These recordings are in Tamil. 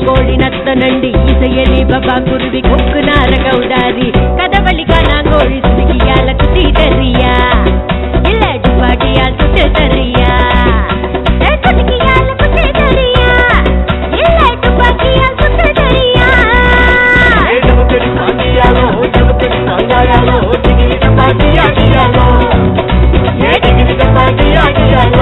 கோழி நத்த நண்டு இசையலி பபா குருவி கொக்கு நார கௌதாரி கதவழி காணாங்கோழி சுருகியால குத்தி தரியா இல்ல துப்பாக்கியால் சுட்டு தரியா ஏ, குட்டிக்கியால குத்தி தரியா இல்ல துப்பாக்கியால் சுட்டு தரியா ஜமக்கடி பாண்டியாலோ ஜமக்கடி பாண்டியாலோ டிகிரிக பாண்டியாடியாலோ ஏ டிகிரிக பாண்டியாடியாலோ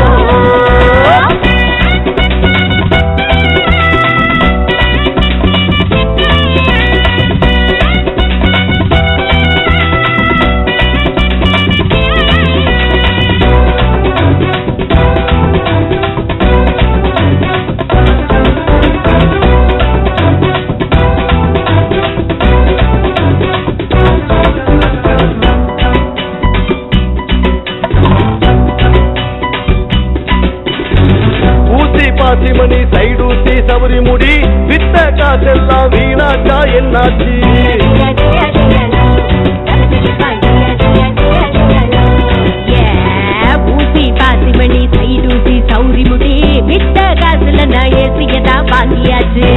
ஊசி பாசி மணி சைடூசி சவரி முடி வித்த காசெல்லாம் வீணாச்சா என்னாச்சு ஊசி பாசி மணி சைடூசி சௌரி முடி வித்த காசுல நான் ஏசியதான் பாந்தியாச்சு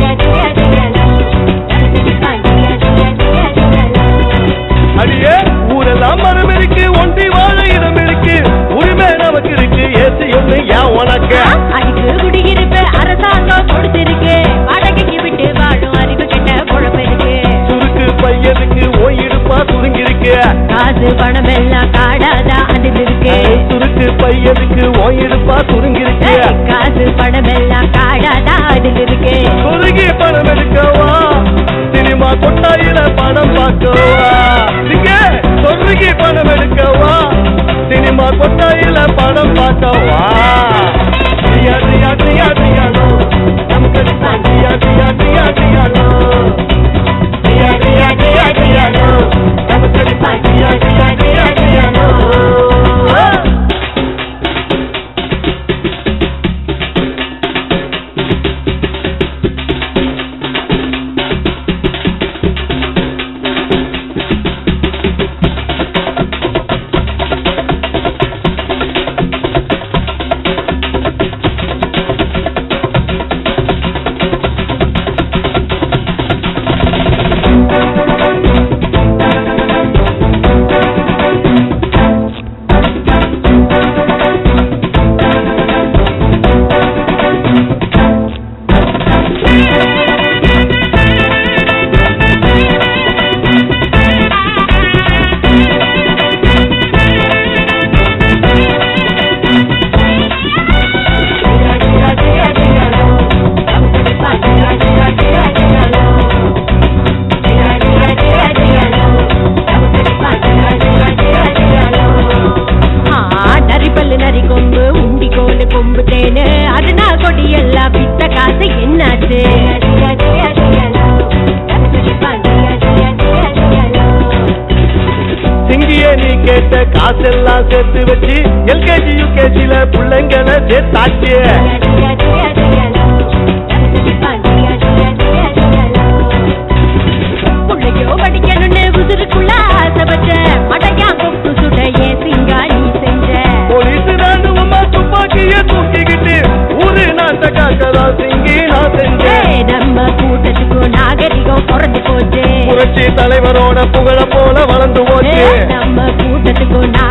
அடியே ஊரெல்லாம் மரம் இருக்கு ஒண்டி வாழ இடம் இருக்கு உரிமை நமக்கு இருக்கு ஏசி ஒண்ணு ஏன் உனக்கு அதுக்கு குடியிருப்பு அரசாங்கம் கொடுத்திருக்கு வாடகைக்கு விட்டு வாழும் அறிவு கெட்ட குழப்பம் இருக்கு சுருக்கு பையனுக்கு ஓயிடுப்பா சுருங்கிருக்கு காசு பணம் எல்லாம் காடாதான் அதில் இருக்கு சுருக்கு பையனுக்கு ஓயிடுப்பா சுருங்கிருக்கு ஏய், காசு பணம் எல்லாம் காடாதான் அதில் இருக்கு சுருங்கி பணம் எடுக்கவா சினிமா கொட்டாயில பணம் பார்க்கவா இங்க சொருகி பணம் எடுக்கவா சினிமா கொட்டாயில பணம் பார்க்கவா டியா டியா டியா டியாலோ நமக்கு டியா டியா டியா டியாலோ டியா டியா டியா டியாலோ நமக்கு டியா டியா டியா டியாலோ ஆ, நரிப்பல்லு நரி கொம்பு உண்டி கோலு கொம்பு தேனு அதுனா கொடி எல்லாம் வித்த காசு என்னாச்சு சிங்கிய நீ கேட்ட காசெல்லாம் சேர்த்து வச்சு எல்கேஜி யூகேஜில பிள்ளைங்களை சேர்த்தாச்சு புள்ளையோ படிக்கணும்னு உசுருக்குள்ள ஆசை வச்ச மடையா கொப்பு சுட ஏன் சிங்காரி செஞ்ச போலீஸ் ராணுவமா துப்பாக்கிய தூக்கிக்கிட்டு ஊரு நாட்ட காக்கதா சிங்கி நான் செஞ்சேன் ஏய், நம்ம கூட்டத்துக்கும் நாகரிகம் குறைஞ்சு போச்சு புரட்சி தலைவரோட புகழ போல வளர்ந்து போச்சு ஏய், நம்ம கூட்டத்துக்கும்